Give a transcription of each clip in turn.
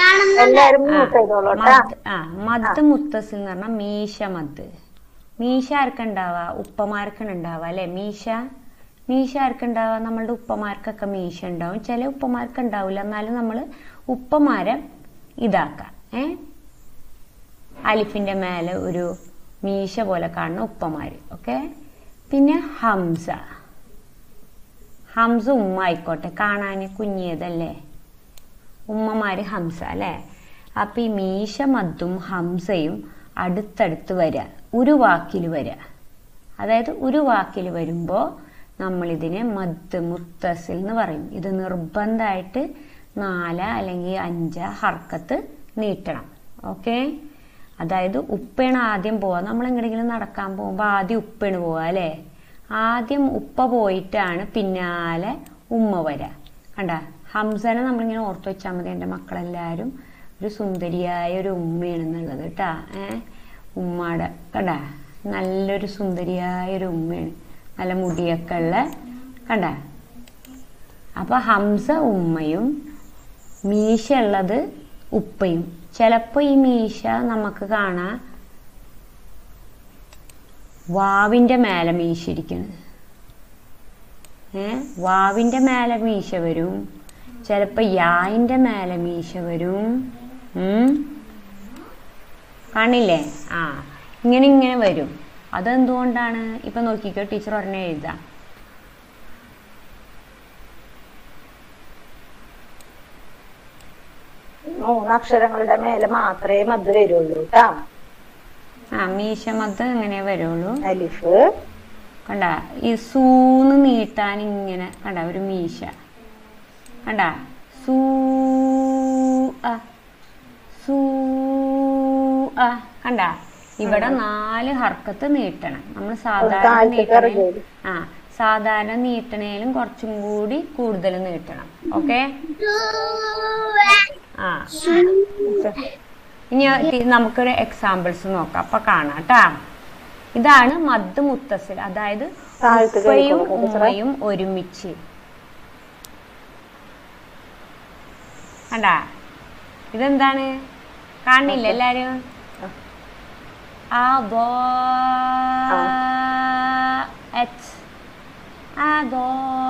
എല്ലാരും മ്യൂട്ട് ചെയ്തോളൂ കേട്ടാ മദ് ആ മദ് മുത്തസിൽ എന്ന് പറഞ്ഞാൽ മീശ മദ് മീശ ആർക്കുണ്ടാവുക ഉപ്പമാർക്കാണ് ഉണ്ടാവുക അല്ലെ മീശ മീശ ആർക്കുണ്ടാവുക നമ്മളുടെ ഉപ്പമാർക്കൊക്കെ മീശ ഉണ്ടാവും ചില ഉപ്പമാർക്ക് ഉണ്ടാവില്ല എന്നാലും നമ്മൾ ഉപ്പമാരെ ഇതാക്കാം ഏ അലിഫിന്റെ മേലെ ഒരു മീശ പോലെ കാണുന്ന ഉപ്പമാര് ഓക്കെ പിന്നെ ഹംസ ഹംസ ഉമ്മ ആയിക്കോട്ടെ കാണാൻ കുഞ്ഞിയതല്ലേ ഉമ്മമാര് ഹംസ അല്ലെ അപ്പൊ ഈ മീശ മദ്ദും ഹംസയും അടുത്തടുത്ത് വരിക ഒരു വാക്കിൽ വരിക അതായത് ഒരു വാക്കിൽ വരുമ്പോ നമ്മൾ ഇതിനെ മദ് മുത്തസിൽ എന്ന് പറയും ഇത് നിർബന്ധമായിട്ട് നാല അല്ലെങ്കിൽ അഞ്ച ഹർക്കത്ത് നീട്ടണം ഓക്കെ അതായത് ഉപ്പയാണ് ആദ്യം പോവാ നമ്മൾ എങ്ങനെയെങ്കിലും നടക്കാൻ പോകുമ്പോൾ ആദ്യം ഉപ്പയാണ് പോവാ അല്ലേ ആദ്യം ഉപ്പ പോയിട്ടാണ് പിന്നാലെ ഉമ്മ വരാ കണ്ട ഹംസനെ നമ്മളിങ്ങനെ ഓർത്തു വെച്ചാൽ മതി എൻ്റെ മക്കളെല്ലാവരും ഒരു സുന്ദരിയായ ഒരു ഉമ്മയാണെന്നുള്ളത് കേട്ടാ ഏ ഉമ്മയുടെ കണ്ട നല്ലൊരു സുന്ദരിയായ ഒരു ഉമ്മയാണ് നല്ല മുടിയൊക്കെ ഉള്ള കണ്ട അപ്പൊ ഹംസ ഉമ്മയും മീശ ഉള്ളത് ഉപ്പയും ചിലപ്പോ ഈ മീശ നമുക്ക് കാണാം വാവിന്റെ മേലെ മീശ ഇരിക്കണത് ഏ വാവിന്റെ മേലെ മീശ വരും ചിലപ്പോ യായിന്റെ മേലെ മീശ വരും ഉം കാണില്ലേ ആ ഇങ്ങനെ ഇങ്ങനെ വരും അതെന്തുകൊണ്ടാണ് ഇപ്പൊ നോക്കിക്കോ ടീച്ചർ ഒരെണ്ണം എഴുതാം മൂന്നക്ഷരങ്ങളുടെ മേലെ മാത്രമേ മദ് വരുള്ളൂ കേട്ടാ ആ മീശ മത്ത് ഇങ്ങനെ വരുള്ളൂ അലിഫ് കണ്ട ഈ സൂന്ന് നീട്ടാൻ ഇങ്ങനെ കണ്ട ഒരു മീശ കണ്ട സൂ അ സൂ അ കണ്ട ഇവിടെ നാല് ഹർക്കത്ത് നീട്ടണം നമ്മൾ സാധാരണ താഴത്തേക്ക് നീട്ടണേ ഇറങ്ങി വരും. ആ സാധാരണ നീട്ടണേലും കുറച്ചും കൂടി കൂടുതൽ നീട്ടണം ഓക്കെ ആ ഇനി തി- നമുക്കൊരു എക്സാമ്പിൾസ് നോക്കാം അപ്പൊ കാണാം ട്ടാ ഇതാണ് മദ് മുത്തസിൽ അതായത് താഴത്ത് ഉപ്പയും കേറിക്കോളൂ, ടീച്ചറെ. ഉമ്മയും ഒരുമിച്ച് കണ്ടാ ഇതെന്താണ് കാണില്ല എല്ലാരും അതോ എച്ച് അതോ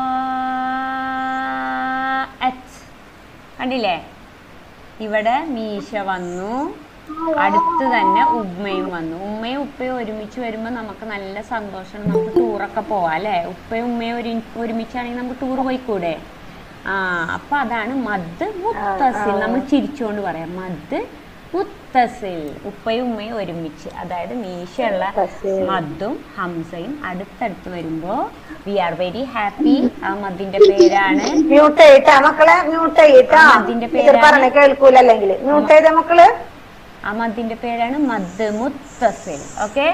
എച്ച് കണ്ടില്ലേ ഇവിടെ മീശ വന്നു അടുത്ത് തന്നെ ഉമ്മയും വന്നു ഉമ്മയും ഉപ്പയും ഒരുമിച്ച് വരുമ്പോ നമുക്ക് നല്ല സന്തോഷമാണ് നമുക്ക് ടൂറൊക്കെ പോവാം അല്ലെ ഉപ്പയും ഉമ്മയും ഒരു ഒരുമിച്ചാണെങ്കിൽ നമുക്ക് ടൂർ പോയിക്കൂടെ ആ അപ്പൊ അതാണ് മദ് മുത്തസിൽ നമ്മൾ ചിരിച്ചുകൊണ്ട് പറയാം മദ് മുത്തസിൽ ഉപ്പയും ഉമ്മയും ഒരുമിച്ച് അതായത് മീശയുള്ള മുത്തസിൽ. മദ്ദും ഹംസയും അടുത്തടുത്ത് വരുമ്പോ വി ആർ വെരി ഹാപ്പി ആ മദ്ദിന്റെ പേരാണ് മ്യൂട്ട് ചെയ്തിട്ടാ മക്കളെ മ്യൂട്ട് ചെയ്തിട്ടാ ആ, അതിന്റെ ഇത് പേരാണ്- പറഞ്ഞ കേൾക്കൂല അല്ലെങ്കിൽ മ്യൂട്ട് ചെയ്ത മക്കള് ആ മദ്ദിന്റെ പേരാണ് മദ് മുത്തസിൽ ഓക്കെ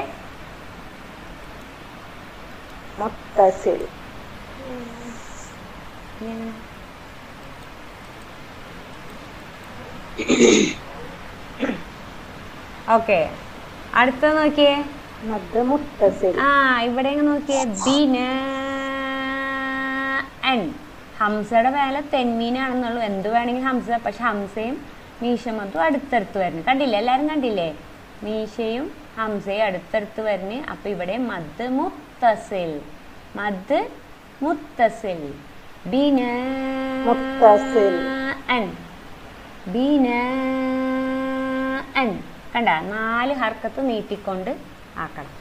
മുത്തസിൽ ഓക്കെ അടുത്ത നോക്കിയേ മദ് മുത്തസിൽ ആ ഇവിടെ ഇങ്ങ് നോക്കിയേ ബിന എൻ ഹംസയുടെ മേലെ തെന്മീനാണെന്നുള്ളൂ എന്ത് വേണമെങ്കിൽ ഹംസ പക്ഷെ ഹംസയും മീശമത്തും അടുത്തടുത്ത് വരുന്നു കണ്ടില്ലേ എല്ലാരും കണ്ടില്ലേ മീശയും ഹംസയും അടുത്തടുത്ത് വരുന്നു അപ്പൊ ഇവിടെ മദ് മുത്തസിൽ മദ് മുത്തസിൽ ബിന മുത്തസിൽ. എൻ ബിന എൻ കണ്ട നാല് ഹർക്കത്ത് നീട്ടിക്കൊണ്ട് ആക്കണം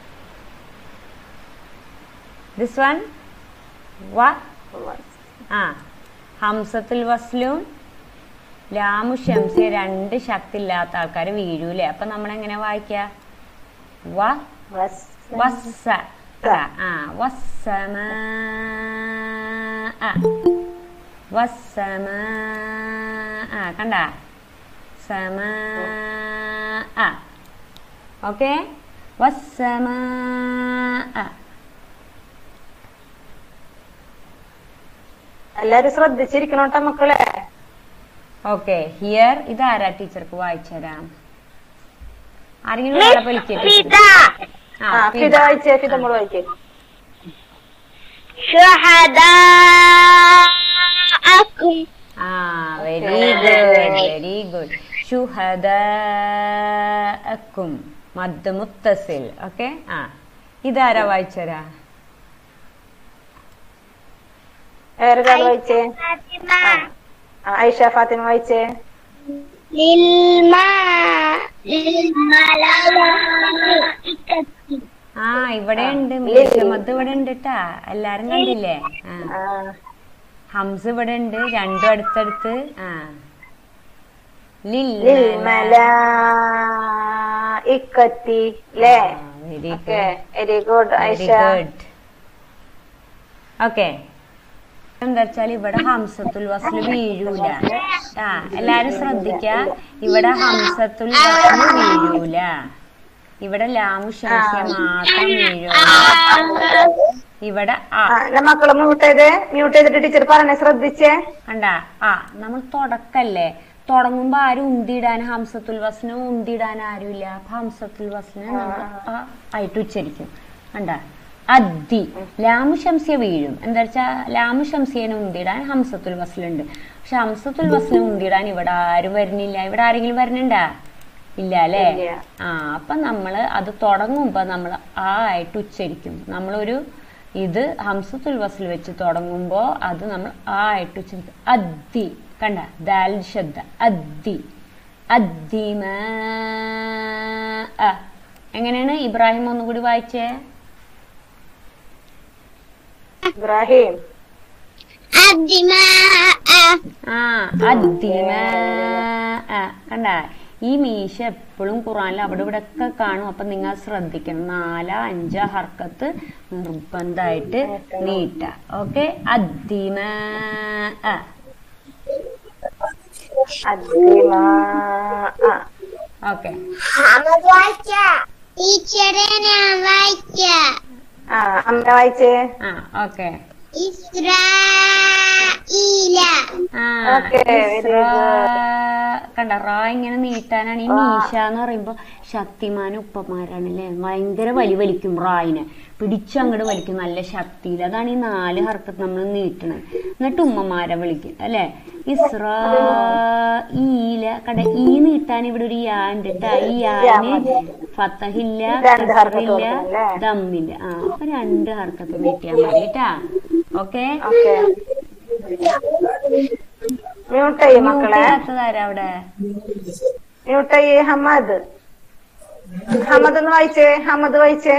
ദിസ് വൺ വ ആ ഹംസത്തുൽ വസ്ലും ലാമു ഷംസിയ രണ്ട് ശക്തി ഇല്ലാത്ത ആൾക്കാർ വീഴൂലേ അപ്പൊ നമ്മൾ എങ്ങനെ വായിക്ക വ വസ്സ ആ വസ്സമ വസ്സമ ആ കണ്ട സമ ഓക്കെ വസ്സമ എല്ലാരും ശ്രദ്ധിച്ചിരിക്കണോട്ടാ മക്കളെ ഓക്കെ ഹിയർ ഇത് ആരാ ടീച്ചർക്ക് വായിച്ചു തരാം ആരെങ്കിലും ഒരാളെ വിളിക്കേ ടീച്ചർ ആ ആ ഫിദ വായിച്ചേ ഫിദ മോള് വായിക്കേ شهداءكم ആ വെരി ഗുഡ് വെരി ഗുഡ് ഷുഹദക്കും മദ് മുത്തസിൽ ഓക്കെ ആ ഇതാരാ വായിച്ചരാ വേറെ ഒരാൾ വായിച്ചേ ആ, ഐഷ ഫാത്തിമ വായിച്ചേ ആ ഇവിടെ ഉണ്ട് മീശമത് ഇവിടെ ഉണ്ട് ട്ടാ എല്ലാരും കണ്ടില്ലേ ആ ആ, ഹംസ് ഇവിടെ ഉണ്ട് രണ്ടും അടുത്തടുത്ത് ആ ലിൽ ഇക്കത്തി ല്ലേ very okay good very good very Aisha good okay എന്താ വെച്ചാൽ ഇവിടെ ഹംസത്തുൽ വസ്ല് വീഴൂല ആ എല്ലാരും ശ്രദ്ധിക്ക ഇവിടെ ഹംസത്തുൽ വസ്ല് വീഴൂല ഇവിടെ ലാമു ശംസ്യ മാത്രം വീഴൂല ഇവിടെ ആ ആ, എന്റെ മക്കളെ മ്യൂട്ട് ചെയ്ത് മ്യൂട്ട് ചെയ്തിട്ട് ടീച്ചർ പറഞ്ഞേ ശ്രദ്ധിച്ചേ കണ്ട ആ നമ്മൾ തുടക്കല്ലേ തുടങ്ങുമ്പോ ആരും ഉന്തിയിടാൻ ഹംസത്തുൽ വസ്ന ഉന്തിയിടാൻ ആരുമില്ല അപ്പൊ ഹംസത്തുൽ വസ്ന നമ്മൾ ആ ആയിട്ട് ഉച്ചരിക്കും കണ്ട അദ്ദി ലാമു ശംസിയ വീഴും എന്താ വെച്ചാ ലാമു ശംസിയനെ ഉന്തിയിടാൻ ഹംസത്തുൽ വസ്ലുണ്ട് പക്ഷെ ഹംസത്തുൽ വസ്ന ഉന്തിയിടാൻ ഇവിടെ ആരും വരുന്നില്ല ഇവിടെ ആരെങ്കിലും വരുന്നുണ്ടാ ഇല്ല അല്ലേ ഇല്ല. ആ അപ്പൊ നമ്മള് അത് തുടങ്ങുമ്പോ നമ്മൾ ആ ആയിട്ട് ഉച്ചരിക്കും നമ്മളൊരു ഇത് ഹംസത്തുൽ വസ്ൽ വെച്ച് തുടങ്ങുമ്പോ അത് നമ്മൾ ആ ആയിട്ട് ഉച്ചരിക്കും അദ്ദി കണ്ട ദാൽ ശബ്ദ അദ്ദി അദ്ദിമ അ. എങ്ങനെയാണ് ഇബ്രാഹിം ഒന്നുകൂടി വായിച്ചേ ഇബ്രാഹിം ആ അദ്ദിമ അ. കണ്ട ഈ മീശ എപ്പോഴും ഖുറാനിൽ അവിടെ ഇവിടെ ഒക്കെ കാണും അപ്പൊ നിങ്ങൾ ശ്രദ്ധിക്കണം നാല അഞ്ച ഹർക്കത്ത് നിർബന്ധമായിട്ട് നീട്ട ഓക്കെ അദ്ദിമ അ. അദ്ദിമ ആ, ഓക്കെ ടീച്ചറെ ഞാൻ വായിക്ക ആ അമ്മ വായിച്ചേ ആ ഓക്കെ ഇസ്രായേല ആ Okay, very ഇസ്രാ കണ്ട റാ ഇങ്ങനെ നീട്ടാനാണ് ഈ മീശ എന്ന് പറയുമ്പോ ശക്തിമാൻ ഉപ്പമാരാണ് അല്ലേ ഭയങ്കര വലി വലിക്കും റായിനെ പിടിച്ചങ്ങോട്ട് വലിക്കും നല്ല ശക്തിയിൽ അതാണ് ഈ നാല് ഹർക്കത്ത് നമ്മൾ നീട്ടണത് എന്നിട്ട് ഉമ്മമാരെ വിളിക്കും അല്ലെ ഇസ്രാ ഈല കണ്ട ഈ നീട്ടാൻ ഇവിടെ ഒരു യാ ഉണ്ട് ട്ടാ. ഈ യാന് ഫത്തഹില്ല രണ്ട് ഹർക്കത്ത് കസറില്ല കൊടുക്കണല്ലേ? ദമ്മില്ല ആ അപ്പൊ രണ്ട് ഹർക്കത്ത് നീട്ടിയാൽ മതി കേട്ടാ ഓക്കെ ഓക്കെ മ്യൂട്ട് ചെയ്യ് മക്കളെ ചെയ്യാത്തതാരാ അവിടെ മ്യൂട്ട് ചെയ്യ് ഹമ്മദ് ഹമ്മദ് ഒന്ന് വായിച്ചേ ഹമ്മദ് വായിച്ചേ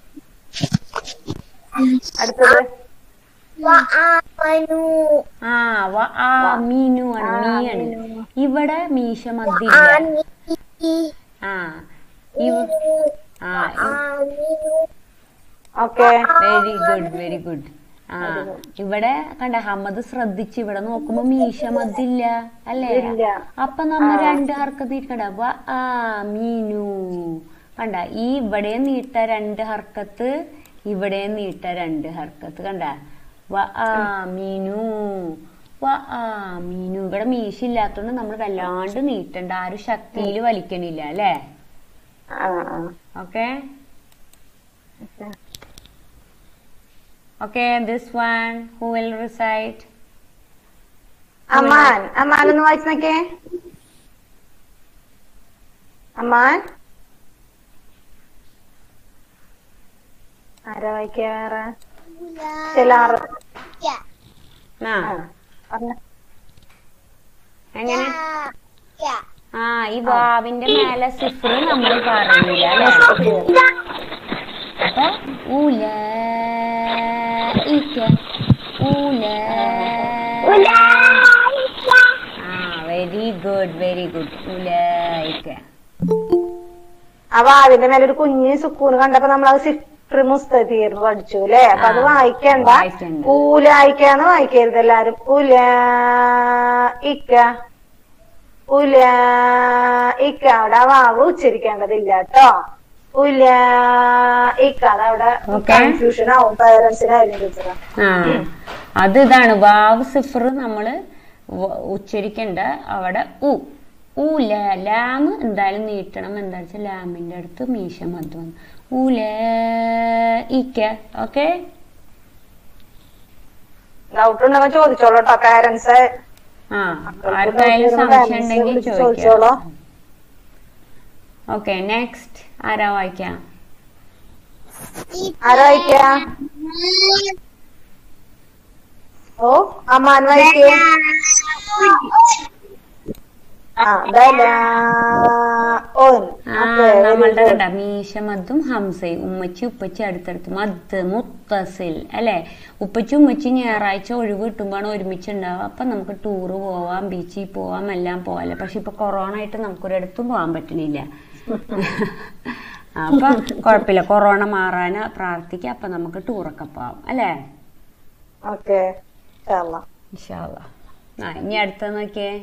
അടുത്തത് വആമനു ആ വ ആ മീനു ആണ് മീയാണ് ഇവിടെ മീശ മദ്ദില്ല ആ ഇവ- ആ ആമിനു okay very good very good ആ ഇവിടെ കണ്ട ഹമ്മദ് ശ്രദ്ധിച്ച് ഇവിടെ നോക്കുമ്പോ മീശ മദ്ദില്ല അല്ലേ ഇല്ല. അപ്പൊ നമ്മ രണ്ട് ഹർക്കത്ത് നീട്ടണ്ട വ ആ മീനു കണ്ട ഈ ഇവിടെ നീട്ട രണ്ട് ഹർക്കത്ത് ഇവിടെ നീട്ട രണ്ട് ഹർക്കത്ത് കണ്ട വ ആ മീനു വ ആ മീനു ഇവിടെ മീശ ഇല്ലാത്തോണ്ട് നമ്മൾ വല്ലാണ്ട് നീട്ടണ്ട ആരും ശക്തിയിൽ വലിക്കണില്ല അല്ലേ ആ ആ okay Okay, this one, who will recite? Aman Aman ഒന്ന് വായിച്ചു നോക്കേ അമാൻ ആരാ വായിക്കാ വേറെ ചിലാറ് ആ ആ പറഞ്ഞോ. എങ്ങനെ ആ ഈ വാവിന്റെ മേലെ സിഫ്രി നമ്മൾ പറയില്ല അല്ലെ അപ്പൊ ഊല ഇക്ക ഊല ആ വെരി ഗുഡ് വെരി ഗുഡ് ഉലൈക്ക അപ്പൊ അതിന്റെ മേലെ ഒരു കുഞ്ഞ് സുക്കൂന് കണ്ടപ്പോ നമ്മൾ അത് സിഫ്ർ മുസ്തീർന്ന് പഠിച്ചു അല്ലെ അപ്പൊ അത് ആ, വായിക്കണ്ട വായിക്കണ്ട. ഊലായിക്കാന്ന് വായിക്കരുത് എല്ലാരും ഉല ഇക്ക ഉല ഇക്ക അവിടെ ആ വാവ് ഉച്ചരിക്കേണ്ടതില്ല കേട്ടോ ഉല ഇക്ക അതവിടെ Okay. കൺഫ്യൂഷൻ ആവും പേരൻസിനായാലും ടീച്ചറെ ആ അത് ഇതാണ് വാവ് സിഫർ നമ്മള് വ- ഉച്ചരിക്കണ്ട അവിടെ ഉ ഊല ലാം എന്തായാലും നീട്ടണം എന്താ വെച്ചാൽ ലാമിന്റെ അടുത്ത് മീശ മദ് വന്നു ഊല ഇക്ക ഓക്കെ ഡൗട്ട് ഉണ്ടെങ്കിൽ ചോദിച്ചോളൂ കേട്ടോ പേരൻസ് ആ ആർക്കായാലും സംശയം ഉണ്ടെങ്കിൽ ചോദിക്കാം ചോദിച്ചോളോ ഓക്കെ നെക്സ്റ്റ് ആരാ വായിക്കാം ആരാ വായിക്കാ ഓ അമ്മാൻ വായിക്കേ ആ ദല ഓൻ ആ ഓക്കെ വെരി നമ്മളുടെ ഗുഡ് കണ്ട മീശ മദ്ദും ഹംസയും ഉമ്മച്ചി ഉപ്പച്ചി അടുത്തടുത്ത് മദ് മുത്തസിൽ അല്ലെ ഉപ്പച്ചി ഉമ്മച്ചി ഞായറാഴ്ച ഒഴിവ് കിട്ടുമ്പോഴാണ് ഒരുമിച്ച് ഉണ്ടാവുക അപ്പൊ നമുക്ക് ടൂറ് പോവാം ബീച്ചിൽ പോവാം എല്ലാം പോവാല്ലേ പക്ഷെ ഇപ്പൊ കൊറോണ ആയിട്ട് നമുക്കൊരിടത്തും പോകാൻ പറ്റണില്ല അപ്പൊ കുഴപ്പമില്ല കൊറോണ മാറാന് പ്രാർത്ഥിക്കാം അപ്പൊ നമുക്ക് ടൂറൊക്കെ പോവാം അല്ലേ ഓക്കെ ഇൻഷാല്ലാ. ഇൻഷാല്ല ആ ഇനി അടുത്ത നോക്കിയേ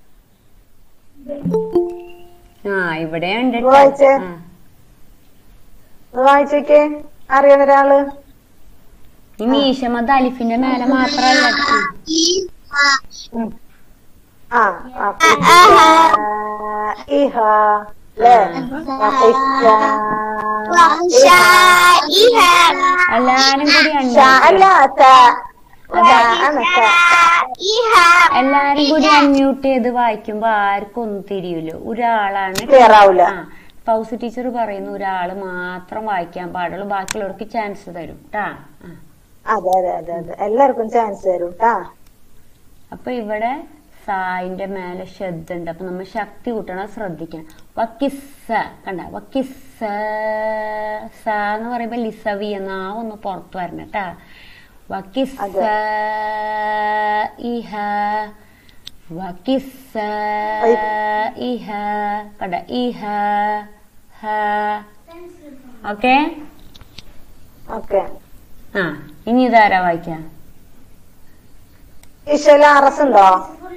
ആ ഇവിടെ ഉണ്ട് ഇത് വായിച്ചേ. ഇത് വായിച്ചേക്ക് അറിയണ ഒരാള് ഈ മീശമത് അലിഫിന്റെ മേലെ മാത്രല്ല ഉം. ആ ആ, ഇഹ ല്ലേ എല്ലാരും കൂടി ഷ unmute അല്ല ചെയ്യ്. ത ത ആണ് ത. എല്ലാരും കൂടി അൺമ്യൂട്ട് ചെയ്ത് വായിക്കുമ്പോ ആർക്കും ഒന്നും തിരിയൂല ഒരാളാണ് Clear ആവൂല. ആ പൗസ് ടീച്ചർ പറയുന്നു ഒരാള് മാത്രം വായിക്കാൻ പാടുള്ളൂ ബാക്കിയുള്ളവർക്ക് ചാൻസ് തരും ട്ടാ ആ. അതെ അതെ അതെ അതെ എല്ലാവർക്കും ചാൻസ് തരും ട്ടാ അപ്പൊ ഇവിടെ സായിന്റെ മേലെ ശ്രദ്ധ ഉണ്ട് അപ്പൊ നമ്മൾ ശക്തി കൂട്ടണം ശ്രദ്ധിക്കണം വക്കിസ്സ കണ്ട വക്കിസ്സ സ എന്ന് പറയുമ്പോ ലിസവി എന്ന ആ ഒന്ന് പുറത്ത് വരണം കേട്ടാ വക്കിസ്സ അതെ. ഇഹ വക്കിസ്സ ഇഹ കണ്ട ഇഹ ഹ ഓക്കെ ഓക്കെ ആ ഇനി ഇതാരാ വായിക്കാം ഇഷല അറസ് ഉണ്ടോ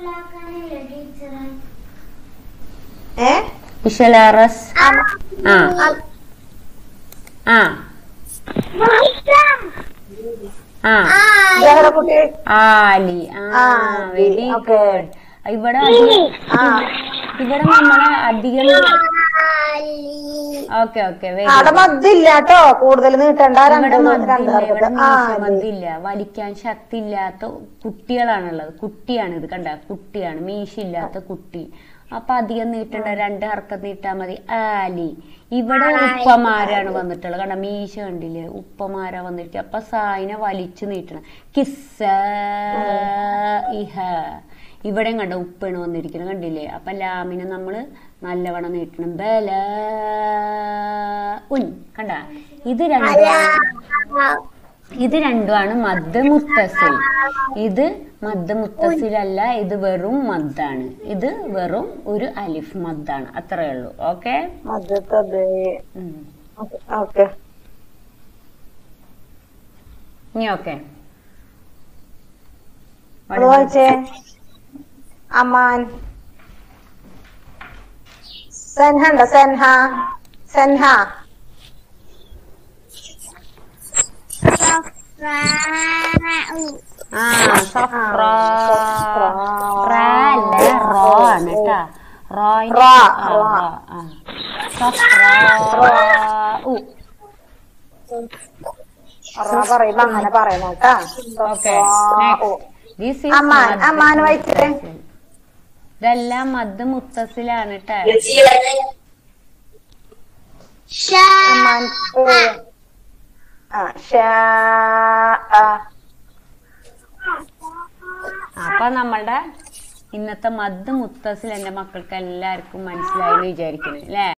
ഏ ഇഷലാറസ് ആ ആ ആ ഇതാരാ കുട്ടി ആലി ആ ആ, വെരി okay. ഗുഡ് ഇവിടെ അധികം ആ ഇവിടെ നമ്മളെ അധികം ഓക്കെ ഓക്കെ വെരി അവിടെ മദ്ദില്ല കേട്ടോ കൂടുതൽ നീട്ടണ്ട രണ്ട് ഇവിടെ രണ്ട് മദ്ദില്ല ഇവിടെ ഹർക്കത്ത്. ആ മീശ അതെ. മദ്ദില്ല വലിക്കാൻ ശക്തി ഇല്ലാത്ത കുട്ടികളാണുള്ളത് കുട്ടിയാണ് ഇത് കണ്ട കുട്ടിയാണ് മീശില്ലാത്ത കുട്ടി അപ്പൊ അധികം നീട്ടണ്ട രണ്ട് ഹർക്കത്ത് നീട്ടാ മതി ആലി ഇവിടെ ഉപ്പമാരാണ് വന്നിട്ടുള്ളത് കണ്ട മീശ കണ്ടില്ലേ ഉപ്പമാരാ വന്നിരിക്കുക അപ്പൊ സായിനെ വലിച്ചു നീട്ടണം കിസ്സ ഇഹ ഇവിടെയും കണ്ട ഉപ്പാണ് വന്നിരിക്കുന്നത് കണ്ടില്ലേ അപ്പൊ ലാമിനെ നമ്മള് നല്ലവണ്ണം നീട്ടണം ബല ഉൻ കണ്ട ഇത് രണ്ടുമാണ് ഇത് രണ്ടുമാണ് മദ് മുത്തസിൽ ഇത് മദ് മുത്തസിലല്ല ഇത് വെറും മദ്ദാണ് ഇത് വെറും ഒരു അലിഫ് മദ്ദാണ് അത്രേ ഉള്ളൂ ഓക്കെ മദ്ദത്തത് ഓക്കെ ഇനി ഓക്കെ അത് വായിച്ചേ അമാൻ സെൻഹ ഉണ്ടോ സെൻഹ സെൻഹ ആ സഫ്ര സഫ്ര. റ അല്ല റോ ആണ് കേട്ടാ റോയിന് റ, ആ, റ. റ, ആ. സഫ്ര ഉ റ പറയുമ്പോ അങ്ങനെ പറയണം കേട്ടാ ഓക്കെ ഓ. ദിസ് അമ്മാൻ, ഈസ് അമ്മാൻ വായിച്ചേ. ഇതെല്ലാം മദ് മുത്തസിലാണ് കേട്ടാ അമ്മാൻ ഓ. ആ ഷാ ആ. അപ്പൊ നമ്മളുടെ ഇന്നത്തെ മദ് മുത്തസിൽ എന്റെ മക്കൾക്ക് എല്ലാവർക്കും മനസ്സിലായി എന്ന് വിചാരിക്കുന്നു അല്ലേ